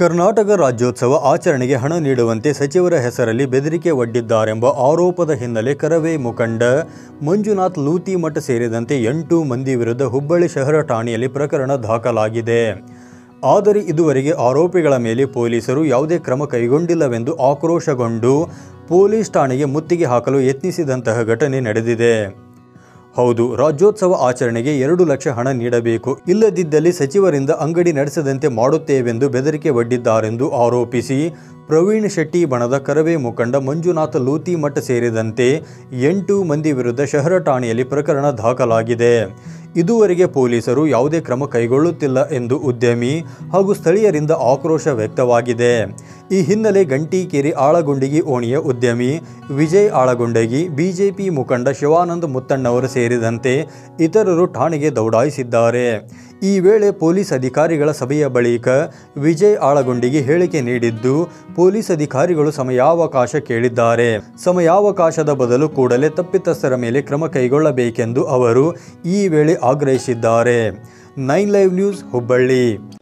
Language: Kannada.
ಕರ್ನಾಟಕ ರಾಜ್ಯೋತ್ಸವ ಆಚರಣೆಗೆ ಹಣ ನೀಡುವಂತೆ ಸಚಿವರ ಹೆಸರಲ್ಲಿ ಬೆದರಿಕೆ ಒಡ್ಡಿದ್ದಾರೆಂಬ ಆರೋಪದ ಹಿನ್ನೆಲೆ ಕರವೇ ಮುಖಂಡ ಮಂಜುನಾಥ್ ಲೂತಿಮಠ ಸೇರಿದಂತೆ ಎಂಟು ಮಂದಿ ವಿರುದ್ಧ ಹುಬ್ಬಳ್ಳಿ ಶಹರ ಠಾಣೆಯಲ್ಲಿ ಪ್ರಕರಣ ದಾಖಲಾಗಿದೆ ಆದರೆ ಇದುವರೆಗೆ ಆರೋಪಿಗಳ ಮೇಲೆ ಪೊಲೀಸರು ಯಾವುದೇ ಕ್ರಮ ಕೈಗೊಂಡಿಲ್ಲವೆಂದು ಆಕ್ರೋಶಗೊಂಡು ಪೊಲೀಸ್ ಠಾಣೆಗೆ ಮುತ್ತಿಗೆ ಹಾಕಲು ಯತ್ನಿಸಿದಂತಹ ಘಟನೆ ನಡೆದಿದೆ ಹೌದು ರಾಜ್ಯೋತ್ಸವ ಆಚರಣೆಗೆ ಎರಡು ಲಕ್ಷ ಹಣ ನೀಡಬೇಕು ಇಲ್ಲದಿದ್ದಲ್ಲಿ ಸಚಿವರಿಂದ ಅಂಗಡಿ ನಡೆಸದಂತೆ ಮಾಡುತ್ತೇವೆಂದು ಬೆದರಿಕೆ ಒಡ್ಡಿದ್ದಾರೆಂದು ಆರೋಪಿಸಿ ಪ್ರವೀಣ್ ಶೆಟ್ಟಿ ಬಣದ ಕರವೇ ಮುಖಂಡ ಮಂಜುನಾಥ ಲೂತಿಮಠ ಸೇರಿದಂತೆ ಎಂಟು ಮಂದಿ ವಿರುದ್ಧ ಶಹರ ಠಾಣೆಯಲ್ಲಿ ಪ್ರಕರಣ ದಾಖಲಾಗಿದೆ ಇದುವರೆಗೆ ಪೊಲೀಸರು ಯಾವುದೇ ಕ್ರಮ ಕೈಗೊಳ್ಳುತ್ತಿಲ್ಲ ಎಂದು ಉದ್ಯಮಿ ಹಾಗೂ ಸ್ಥಳೀಯರಿಂದ ಆಕ್ರೋಶ ವ್ಯಕ್ತವಾಗಿದೆ ಈ ಹಿನ್ನೆಲೆ ಗಂಟೀಕೇರಿ ಆಳಗುಂಡಿಗಿ ಓಣಿಯ ಉದ್ಯಮಿ ವಿಜಯ್ ಆಳಗುಂಡಗಿ ಬಿಜೆಪಿ ಮುಖಂಡ ಶಿವಾನಂದ ಮುತ್ತಣ್ಣವರು ಸೇರಿದಂತೆ ಇತರರು ಠಾಣೆಗೆ ದೌಡಾಯಿಸಿದ್ದಾರೆ ಈ ವೇಳೆ ಪೊಲೀಸ್ ಅಧಿಕಾರಿಗಳ ಸಭೆಯ ಬಳಿಕ ವಿಜಯ್ ಆಳಗುಂಡಿಗೆ ಹೇಳಿಕೆ ನೀಡಿದ್ದು ಪೊಲೀಸ್ ಅಧಿಕಾರಿಗಳು ಸಮಯಾವಕಾಶ ಕೇಳಿದ್ದಾರೆ ಸಮಯಾವಕಾಶದ ಬದಲು ಕೂಡಲೇ ತಪ್ಪಿತಸ್ಥರ ಮೇಲೆ ಕ್ರಮ ಕೈಗೊಳ್ಳಬೇಕೆಂದು ಅವರು ಈ ವೇಳೆ ಆಗ್ರಹಿಸಿದ್ದಾರೆ ನೈನ್ ಲೈವ್ ನ್ಯೂಸ್ ಹುಬ್ಬಳ್ಳಿ